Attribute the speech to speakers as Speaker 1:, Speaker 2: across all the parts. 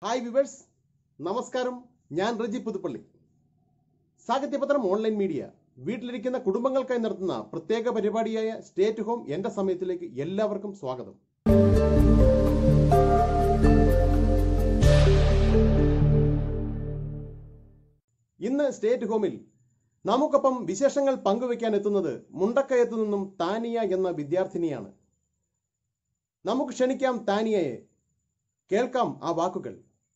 Speaker 1: hi viewers നമസ്കാരം ഞാൻ Reji Puthuppally Sahithyapathram online media വീട്ടിലിരിക്കുന്ന കുടുംബങ്ങൾക്കായി നടത്തുന്ന പ്രത്യേക പരിപാടിയായ സ്റ്റേറ്റ് ഹോം എന്റെ സമയത്തിലേക്ക് എല്ലാവർക്കും സ്വാഗതം ഇന്ന് സ്റ്റേറ്റ് ഹോമിൽ നമുക്കൊപ്പം വിശേഷങ്ങൾ പങ്കുവെക്കാൻ എത്തുന്നത് മുണ്ടക്കയത്തു നിന്നും താനിയ എന്ന വിദ്യാർത്ഥിനിയാണ് നമുക്ക് ക്ഷണിക്കാം താനിയയെ കേൾക്കാം ആ വാക്കുകൾ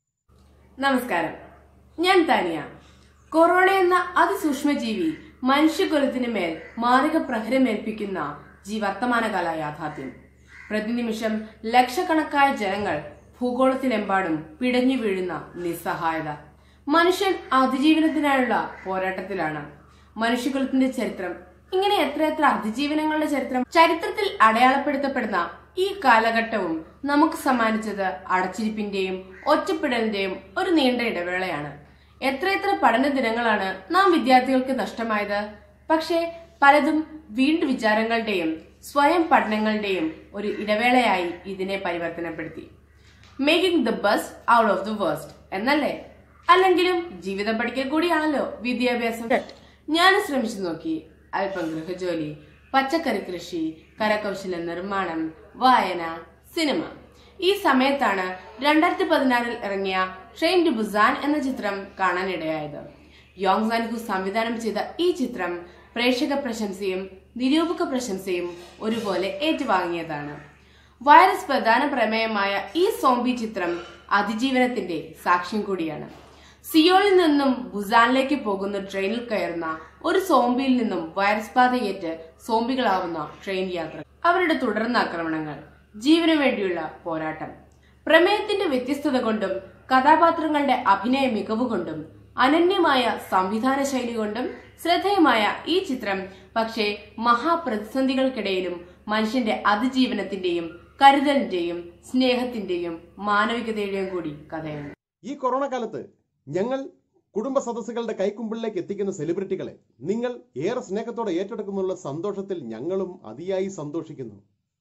Speaker 2: നമസ്കാരം ഞാൻ താനിയ കൊറോണ എന്ന അതിസൂക്ഷ്മജീവി മനുഷ്യകുലത്തിന് മേൽ മാരക പ്രഹരമേൽപ്പിക്കുന്ന ജി വർത്തമാനകാല യാഥാർത്ഥ്യം പ്രതിനിമിഷം ലക്ഷക്കണക്കായ ജനങ്ങൾ ഭൂഗോളത്തിലെമ്പാടും പിടഞ്ഞു വീഴുന്ന നിസ്സഹായത മനുഷ്യൻ അതിജീവനത്തിനായുള്ള പോരാട്ടത്തിലാണ് മനുഷ്യകുലത്തിന്റെ ചരിത്രം ഇങ്ങനെ എത്രയെത്ര അതിജീവനങ്ങളുടെ ചരിത്രം ചരിത്രത്തിൽ അടയാളപ്പെടുത്തപ്പെടുന്ന ഈ കാലഘട്ടവും നമുക്ക് സമ്മാനിച്ചത് അടച്ചിരിപ്പിന്റെയും ഒറ്റപ്പെടലിന്റെയും ഒരു നീണ്ട ഇടവേളയാണ് എത്രയെത്ര പഠന ദിനങ്ങളാണ് നാം വിദ്യാർത്ഥികൾക്ക് നഷ്ടമായത് പക്ഷേ പലതും വീണ്ടും വിചാരങ്ങളുടെയും സ്വയം പഠനങ്ങളുടെയും ഒരു ഇടവേളയായി ഇതിനെ പരിവർത്തനപ്പെടുത്തി making the best out of the waste എന്നല്ലേ അല്ലെങ്കിലും ജീവിതം പഠിക്കൽ കൂടിയാണല്ലോ വിദ്യാഭ്യാസം ഞാൻ ശ്രമിച്ചു നോക്കി അല്പം ഗൃഹജോലി പച്ചക്കറി കൃഷി കരകൗശല നിർമ്മാണം വായന സിനിമ ഈ സമയത്താണ് രണ്ടായിരത്തി പതിനാറിൽ ഇറങ്ങിയ ട്രെയിൻ ടു ബുസാൻ എന്ന ചിത്രം കാണാനിടയായത് യോങ് സാൻഹു സംവിധാനം ചെയ്ത ഈ ചിത്രം പ്രേക്ഷക പ്രശംസയും നിരൂപക പ്രശംസയും ഒരുപോലെ ഏറ്റുവാങ്ങിയതാണ് വൈറസ് പ്രധാന പ്രമേയമായ ഈ സോംബി ചിത്രം അതിജീവനത്തിന്റെ സാക്ഷ്യം കൂടിയാണ് സിയോളിൽ നിന്നും ബുസാനിലേക്ക് പോകുന്ന ട്രെയിനിൽ കയറുന്ന ഒരു സോംബിയിൽ നിന്നും വൈറസ് ബാധയേറ്റ് സോംബികളാവുന്ന ട്രെയിൻ യാത്ര അവരുടെ തുടർന്ന ആക്രമണങ്ങൾ ജീവനു വേണ്ടിയുള്ള പോരാട്ടം പ്രമേയത്തിന്റെ വ്യത്യസ്തത കൊണ്ടും കഥാപാത്രങ്ങളുടെ അഭിനയ മികവ് കൊണ്ടും അനന്യമായ സംവിധാന ശൈലി കൊണ്ടും ശ്രദ്ധേയമായ ഈ ചിത്രം പക്ഷേ മഹാപ്രതിസന്ധികൾക്കിടയിലും മനുഷ്യന്റെ അതിജീവനത്തിന്റെയും കരുതലിന്റെയും സ്നേഹത്തിന്റെയും മാനവികതയുടെയും കൂടി കഥയാണ്
Speaker 1: ഈ കൊറോണ കാലത്ത് ഞങ്ങൾ കുടുംബ സദസ്സുകളുടെ കൈക്കുമ്പിളിലേക്ക് എത്തിക്കുന്ന സെലിബ്രിറ്റികളെ നിങ്ങൾ ഏറെ സ്നേഹത്തോടെ ഏറ്റെടുക്കുന്നുള്ള സന്തോഷത്തിൽ ഞങ്ങളും അതിയായി സന്തോഷിക്കുന്നു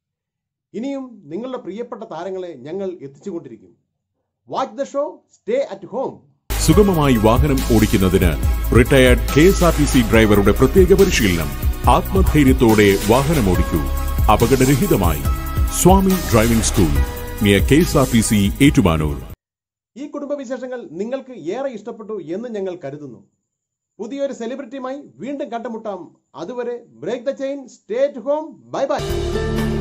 Speaker 1: ഇനിയും നിങ്ങളുടെ പ്രിയപ്പെട്ട താരങ്ങളെ ഞങ്ങൾ എത്തിച്ചുകൊണ്ടിരിക്കും watch the show stay at home
Speaker 3: സുഗമമായി വാഹനം ഓടിക്കുന്നതിന് retired K S R T C ഡ്രൈവറുടെ പ്രത്യേക പരിശീലനം ആത്മധൈര്യത്തോടെ വാഹനമോടിക്കൂ അപകടരഹിതമായി Swami driving school near K S R T C Ettumanoor
Speaker 1: ഈ കുടുംബ വിശേഷങ്ങൾ നിങ്ങൾക്ക് ഏറെ ഇഷ്ടപ്പെട്ടു എന്ന് ഞങ്ങൾ കരുതുന്നു പുതിയൊരു സെലിബ്രിറ്റിയുമായി വീണ്ടും കണ്ടുമുട്ടാം അതുവരെ break the chain stay at home bye by